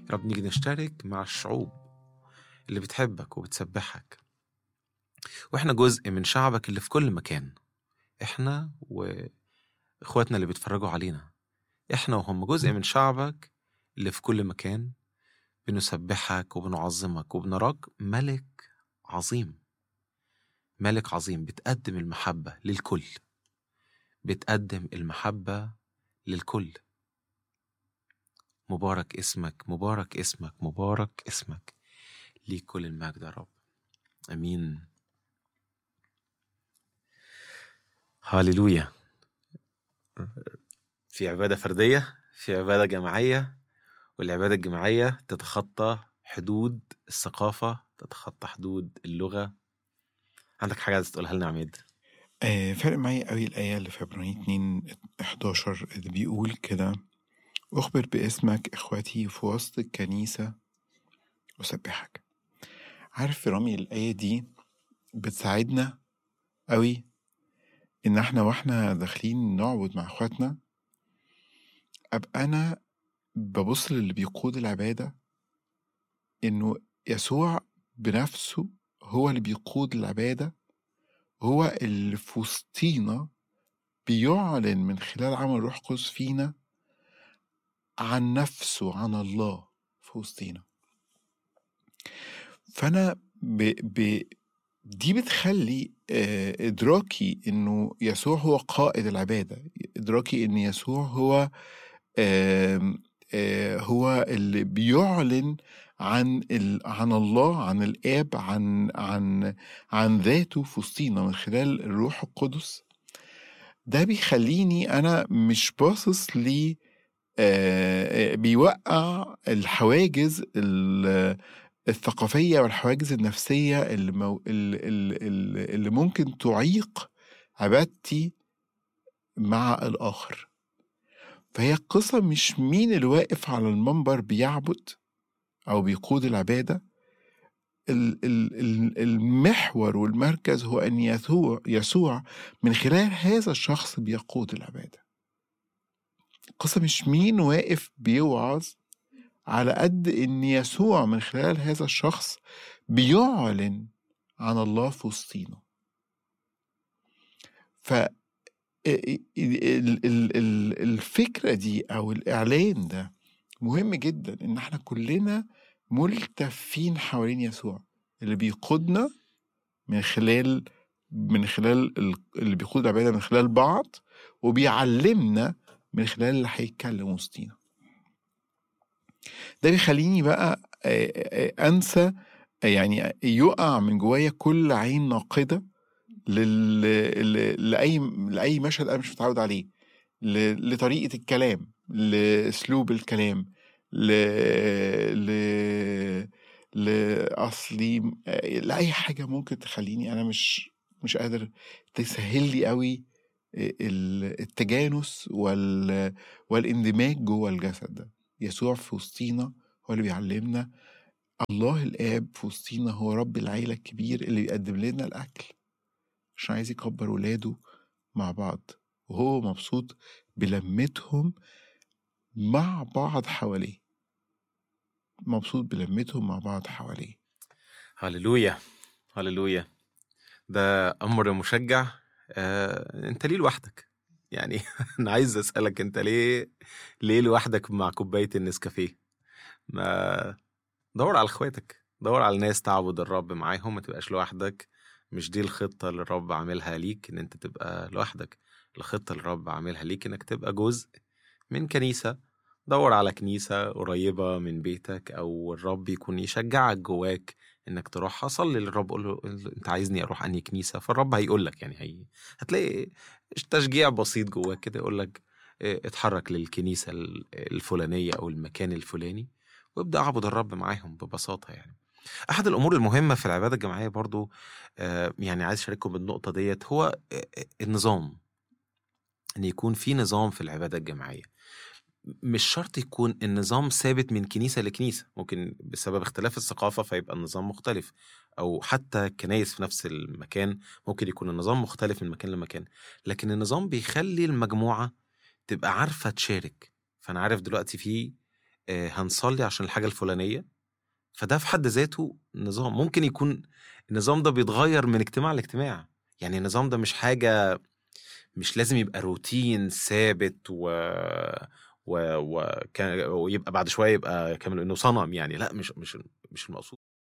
يا رب نيجي نشترك مع الشعوب اللي بتحبك وبتسبحك واحنا جزء من شعبك اللي في كل مكان احنا واخواتنا اللي بيتفرجوا علينا احنا وهم جزء من شعبك اللي في كل مكان بنسبحك وبنعظمك وبنراك ملك عظيم ملك عظيم بتقدم المحبة للكل بتقدم المحبة للكل مبارك اسمك مبارك اسمك مبارك اسمك ليك كل المجد يا رب امين هاليلويا في عبادة فردية في عبادة جماعية والعبادة الجماعية تتخطى حدود الثقافة تتخطى حدود اللغة عندك حاجة عايز تقولها لنا يا عماد آه فرق معايا قوي الآية اللي في عبرانيين 2 11 اللي بيقول كده أخبر باسمك إخوتي في وسط الكنيسة أسبحك عارف يا رامي الآية دي بتساعدنا قوي إن احنا واحنا داخلين نعبد مع إخواتنا أبقى أنا ببص للي بيقود العبادة إنه يسوع بنفسه هو اللي بيقود العبادة هو اللي في وسطينا بيعلن من خلال عمل روح قدس فينا عن نفسه عن الله في وسطينا فأنا ب... ب... دي بتخلي آه، إدراكي إنه يسوع هو قائد العبادة إدراكي إن يسوع هو آم، آه، هو اللي بيعلن عن ال... عن الله عن الآب عن عن عن ذاته في وسطينا من خلال الروح القدس ده بيخليني أنا مش باصص ل آه، آه، بيوقع الحواجز ال- الثقافية والحواجز النفسية اللي, مو... اللي, اللي, اللي ممكن تعيق عبادتي مع الآخر فهي القصة مش مين اللي واقف على المنبر بيعبد أو بيقود العبادة ال- ال- ال- المحور والمركز هو أن يسوع, يسوع من خلال هذا الشخص بيقود العبادة القصة مش مين واقف بيوعظ على قد ان يسوع من خلال هذا الشخص بيعلن عن الله في وسطينا ف ال- ال- ال- الفكرة دي أو الإعلان ده مهم جدا إن احنا كلنا ملتفين حوالين يسوع اللي بيقودنا من خلال من خلال ال- اللي بيقود العبادة من خلال بعض وبيعلمنا من خلال اللي هيتكلم وسطينا ده بيخليني بقى آه، آه، انسى آه، يعني يقع من جوايا كل عين ناقده لل... ل- لاي لاي مشهد انا مش متعود عليه ل... لطريقه الكلام لاسلوب الكلام ل ل لاصلي آه، لاي حاجه ممكن تخليني انا مش مش قادر تسهل لي قوي ال- التجانس وال... والاندماج جوه الجسد ده يسوع في وسطينا هو اللي بيعلمنا الله الآب في وسطينا هو رب العيلة الكبير اللي بيقدم لنا الأكل عشان عايز يكبر ولاده مع بعض وهو مبسوط بلمتهم مع بعض حواليه مبسوط بلمتهم مع بعض حواليه هللويا هللويا ده امر مشجع آه، انت ليه لوحدك يعني انا عايز اسالك انت ليه ليه لوحدك مع كوبايه النسكافيه ما دور على اخواتك دور على ناس تعبد الرب معاهم ما تبقاش لوحدك مش دي الخطه اللي الرب عاملها ليك ان انت تبقى لوحدك الخطه اللي الرب عاملها ليك انك تبقى جزء من كنيسه دور على كنيسه قريبه من بيتك او الرب يكون يشجعك جواك انك تروح صلي للرب قول له انت عايزني اروح انهي كنيسه فالرب هيقول لك يعني هي هتلاقي تشجيع بسيط جواك كده يقول لك اه، اتحرك للكنيسه ال- الفلانيه او المكان الفلاني وابدا اعبد الرب معاهم ببساطه يعني احد الامور المهمه في العباده الجماعيه برضو اه، يعني عايز اشارككم بالنقطه ديت هو اه، اه، النظام ان يكون في نظام في العباده الجماعيه مش شرط يكون النظام ثابت من كنيسة لكنيسة ممكن بسبب اختلاف الثقافة فيبقى النظام مختلف أو حتى كنايس في نفس المكان ممكن يكون النظام مختلف من مكان لمكان لكن النظام بيخلي المجموعة تبقى عارفة تشارك فأنا عارف دلوقتي في آه، هنصلي عشان الحاجه الفلانيه فده في حد ذاته نظام ممكن يكون النظام ده بيتغير من اجتماع لاجتماع يعني النظام ده مش حاجه مش لازم يبقى روتين ثابت و و... و... كان... ويبقى بعد شويه يبقى كامل انه صنم يعني لا مش مش مش المقصود